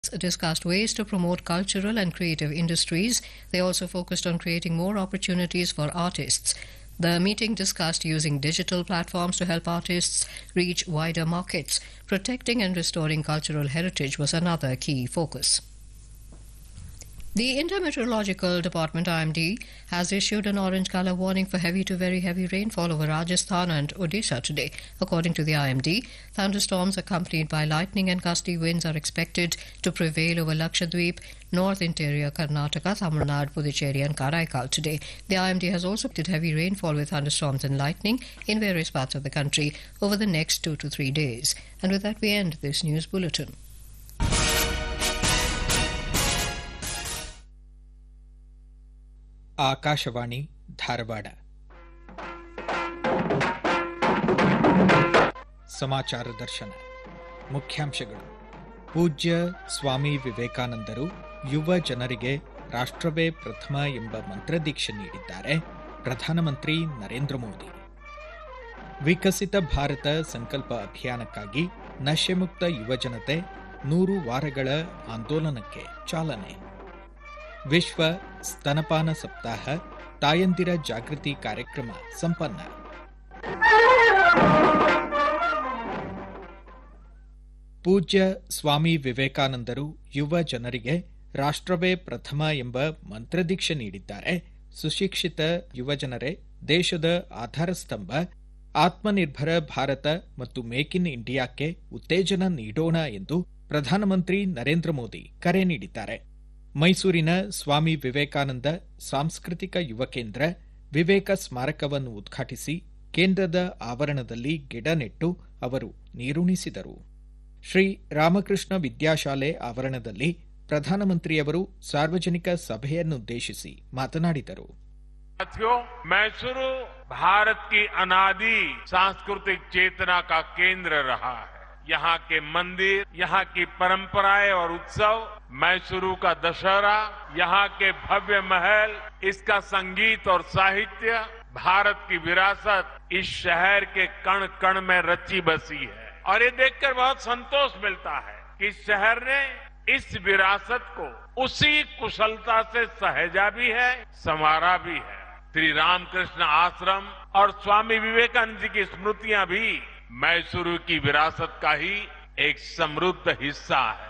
discussed ways to promote cultural and creative industries. They also focused on creating more opportunities for artists. The meeting discussed using digital platforms to help artists reach wider markets. Protecting and restoring cultural heritage was another key focus. The Intermeteorological Department IMD has issued an orange color warning for heavy to very heavy rainfall over Rajasthan and Odisha today. According to the IMD, thunderstorms accompanied by lightning and gusty winds are expected to prevail over Lakshadweep, North Interior Karnataka, Tamil Nadu, Puducherry and Karaikal today. The IMD has also predicted heavy rainfall with thunderstorms and lightning in various parts of the country over the next two to three days. And with that we end this news bulletin. Akashvani Dharwad ಸಮಾಚಾರ ದರ್ಶನ ಮುಖ್ಯಾಂಶಗಳು ಪೂಜ್ಯ ಸ್ವಾಮಿ ವಿವೇಕಾನಂದರು ಯುವ ಜನರಿಗೆ ರಾಷ್ಟ್ರವೇ ಪ್ರಥಮ ಎಂಬ ಮಂತ್ರದೀಕ್ಷೆ ನೀಡಿದ್ದಾರೆ ಪ್ರಧಾನಮಂತ್ರಿ ನರೇಂದ್ರ ಮೋದಿ ವಿಕಸಿತ ಭಾರತ ಸಂಕಲ್ಪ ಅಭಿಯಾನಕ್ಕಾಗಿ ನಶೆಮುಕ್ತ ಯುವಜನತೆ ನೂರು ವಾರಗಳ ಆಂದೋಲನಕ್ಕೆ ಚಾಲನೆ ವಿಶ್ವ ಸ್ತನಪಾನ ಸಪ್ತಾಹ ತಾಯಂದಿರ ಜಾಗೃತಿ ಕಾರ್ಯಕ್ರಮ ಸಂಪನ್ನ ಪೂಜ್ಯ ಸ್ವಾಮಿ ವಿವೇಕಾನಂದರು ಯುವ ಜನರಿಗೆ ರಾಷ್ಟ್ರವೇ ಪ್ರಥಮ ಎಂಬ ಮಂತ್ರದೀಕ್ಷೆ ನೀಡಿದ್ದಾರೆ ಸುಶಿಕ್ಷಿತ ಯುವಜನರೇ ದೇಶದ ಆಧಾರಸ್ತಂಭ ಆತ್ಮನಿರ್ಭರ ಭಾರತ ಮತ್ತು ಮೇಕ್ ಇನ್ ಇಂಡಿಯಾಕ್ಕೆ ಉತ್ತೇಜನ ನೀಡೋಣ ಎಂದು ಪ್ರಧಾನಮಂತ್ರಿ ನರೇಂದ್ರ ಮೋದಿ ಕರೆ ನೀಡಿದ್ದಾರೆ ಮೈಸೂರಿನ ಸ್ವಾಮಿ ವಿವೇಕಾನಂದ ಸಾಂಸ್ಕೃತಿಕ ಯುವ ಕೇಂದ್ರ ವಿವೇಕ ಸ್ಮಾರಕವನ್ನು ಉದ್ಘಾಟಿಸಿ ಕೇಂದ್ರದ ಆವರಣದಲ್ಲಿ ಗಿಡ ನೆಟ್ಟು ಅವರು ನೀರುಣಿಸಿದರು ಶ್ರೀ ರಾಮಕೃಷ್ಣ ವಿದ್ಯಾಶಾಲೆ ಆವರಣದಲ್ಲಿ ಪ್ರಧಾನಮಂತ್ರಿಯವರು ಸಾರ್ವಜನಿಕ ಸಭೆಯನ್ನುದ್ದೇಶಿಸಿ ಮಾತನಾಡಿದರು साथियों मैसूरू भारत की अनादि सांस्कृतिक चेतना का केंद्र रहा है यहाँ के मंदिर यहाँ की परंपराएं और उत्सव मैसूरू का दशहरा यहाँ के भव्य महल इसका संगीत और साहित्य भारत की विरासत इस शहर के कण कण में रची बसी है और ये देखकर बहुत संतोष मिलता है कि इस शहर ने इस विरासत को उसी कुशलता से सहेजा भी है संवारा भी है श्री रामकृष्ण आश्रम और स्वामी विवेकानंद जी की स्मृतियां भी मैसूरू की विरासत का ही एक समृद्ध हिस्सा है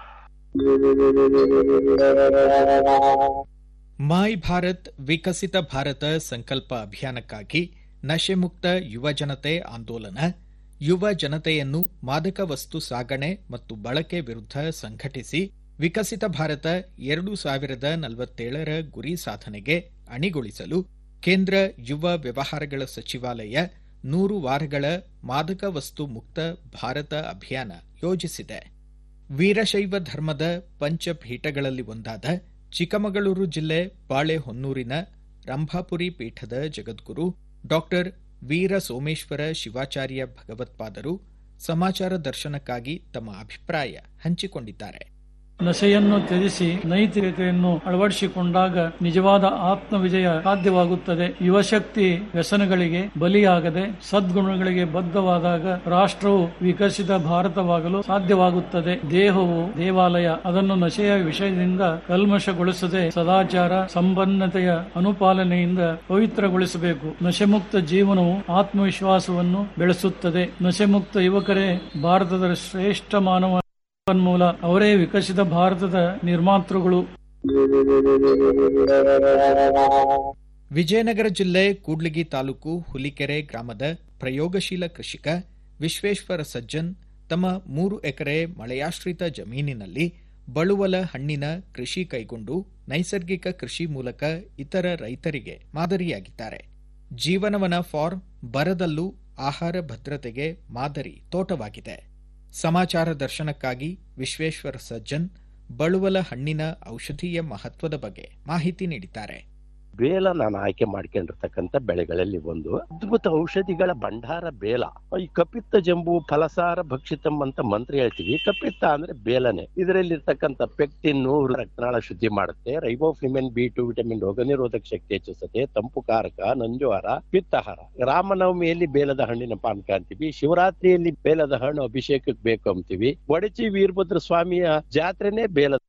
ಮಾಯ್ ಭಾರತ್ ವಿಕಸಿತ ಭಾರತ ಸಂಕಲ್ಪ ಅಭಿಯಾನಕ್ಕಾಗಿ ನಶೆಮುಕ್ತ ಯುವ ಜನತೆ ಆಂದೋಲನ ಯುವ ಜನತೆಯನ್ನು ಮಾದಕ ವಸ್ತು ಸಾಗಣೆ ಮತ್ತು ಬಳಕೆ ವಿರುದ್ಧ ಸಂಘಟಿಸಿ ವಿಕಸಿತ ಭಾರತ ಎರಡು ಸಾವಿರದ ನಲವತ್ತೇಳರ ಗುರಿ ಸಾಧನೆಗೆ ಅಣಿಗೊಳಿಸಲು ಕೇಂದ್ರ ಯುವ ವ್ಯವಹಾರಗಳ ಸಚಿವಾಲಯ ನೂರು ವಾರಗಳ ಮಾದಕ ವಸ್ತು ಮುಕ್ತ ಭಾರತ ಅಭಿಯಾನ ಯೋಜಿಸಿದೆ ವೀರಶೈವ ಧರ್ಮದ ಪಂಚಪೀಠಗಳಲ್ಲಿ ಒಂದಾದ ಚಿಕ್ಕಮಗಳೂರು ಜಿಲ್ಲೆ ಬಾಳೆಹೊನ್ನೂರಿನ ರಂಭಾಪುರಿ ಪೀಠದ ಜಗದ್ಗುರು ಡಾಕ್ಟರ್ ವೀರ ಸೋಮೇಶ್ವರ ಶಿವಾಚಾರ್ಯ ಭಗವತ್ಪಾದರು ಸಮಾಚಾರ ದರ್ಶನಕ್ಕಾಗಿ ತಮ್ಮ ಅಭಿಪ್ರಾಯ ಹಂಚಿಕೊಂಡಿದ್ದಾರೆ ನಶೆಯನ್ನು ತ್ಯಜಿಸಿ ನೈತಿಕತೆಯನ್ನು ಅಳವಡಿಸಿಕೊಂಡಾಗ ನಿಜವಾದ ಆತ್ಮ ವಿಜಯ ಸಾಧ್ಯವಾಗುತ್ತದೆ ಯುವಶಕ್ತಿ ವ್ಯಸನಗಳಿಗೆ ಬಲಿಯಾಗದೆ ಸದ್ಗುಣಗಳಿಗೆ ಬದ್ಧವಾದಾಗ ರಾಷ್ಟ್ರವು ವಿಕಸಿತ ಭಾರತವಾಗಲು ಸಾಧ್ಯವಾಗುತ್ತದೆ ದೇಹವು ದೇವಾಲಯ ಅದನ್ನು ನಶೆಯ ವಿಷಯದಿಂದ ಕಲ್ಮಶಗೊಳಿಸದೆ ಸದಾಚಾರ ಸಂಪನ್ನತೆಯ ಅನುಪಾಲನೆಯಿಂದ ಪವಿತ್ರಗೊಳಿಸಬೇಕು ನಶೆಮುಕ್ತ ಜೀವನವು ಆತ್ಮವಿಶ್ವಾಸವನ್ನು ಬೆಳೆಸುತ್ತದೆ ನಶೆಮುಕ್ತ ಯುವಕರೇ ಭಾರತದ ಶ್ರೇಷ್ಠ ಮಾನವ ಸಂಪನ್ಮೂಲ ಅವರೇ ವಿಕಸಿತ ಭಾರತದ ನಿರ್ಮಾತೃಗಳು ವಿಜಯನಗರ ಜಿಲ್ಲೆ ಕೂಡ್ಲಿಗಿ ತಾಲೂಕು ಹುಲಿಕೆರೆ ಗ್ರಾಮದ ಪ್ರಯೋಗಶೀಲ ಕೃಷಿಕ ವಿಶ್ವೇಶ್ವರ ಸಜ್ಜನ್ ತಮ್ಮ ಮೂರು ಎಕರೆ ಮಳೆಯಾಶ್ರಿತ ಜಮೀನಿನಲ್ಲಿ ಬಳುವಲ ಹಣ್ಣಿನ ಕೃಷಿ ಕೈಗೊಂಡು ನೈಸರ್ಗಿಕ ಕೃಷಿ ಮೂಲಕ ಇತರ ರೈತರಿಗೆ ಮಾದರಿಯಾಗಿದ್ದಾರೆ ಜೀವನವನ ಫಾರ್ಮ್ ಬರದಲ್ಲೂ ಆಹಾರ ಭದ್ರತೆಗೆ ಮಾದರಿ ತೋಟವಾಗಿದೆ ಸಮಾಚಾರ ದರ್ಶನಕ್ಕಾಗಿ ವಿಶ್ವೇಶ್ವರ ಸಜ್ಜನ್ ಬಳುವಲ ಹಣ್ಣಿನ ಔಷಧೀಯ ಮಹತ್ವದ ಬಗ್ಗೆ ಮಾಹಿತಿ ನೀಡಿದ್ದಾರೆ ಬೇಲ ನಾನು ಆಯ್ಕೆ ಮಾಡ್ಕೊಂಡಿರ್ತಕ್ಕಂಥ ಬೆಳೆಗಳಲ್ಲಿ ಒಂದು ಅದ್ಭುತ ಔಷಧಿಗಳ ಭಂಡಾರ ಬೇಲ ಈ ಕಪಿತ್ತ ಜಂಬು ಫಲಸಾರ ಭಕ್ಷಿತಂ ಅಂತ ಮಂತ್ರ ಹೇಳ್ತೀವಿ ಕಪಿತ್ತ ಅಂದ್ರೆ ಬೇಲನೆ ಇದರಲ್ಲಿ ಇರ್ತಕ್ಕಂಥ ಪೆಕ್ಟಿನ್ ರಕ್ತನಾಳ ಶುದ್ಧಿ ಮಾಡುತ್ತೆ ರೈಬೋಫ್ಲಿಮೆನ್ ಬಿ ಟು ವಿಟಮಿನ್ ರೋಗ ನಿರೋಧಕ ಶಕ್ತಿ ಹೆಚ್ಚಿಸುತ್ತೆ ತಂಪು ಕಾರಕ ನಂಜುಹಾರ ಪಿತ್ತಹಾರ ರಾಮನವಮಿಯಲ್ಲಿ ಬೇಲದ ಹಣ್ಣಿನ ಪಾನಕ ಅಂತೀವಿ ಶಿವರಾತ್ರಿಯಲ್ಲಿ ಬೇಲದ ಹಣ್ಣು ಅಭಿಷೇಕಕ್ಕೆ ಬೇಕು ಅಂತೀವಿ ಒಡಚಿ ವೀರಭದ್ರ ಸ್ವಾಮಿಯ ಜಾತ್ರೆನೇ ಬೇಲದ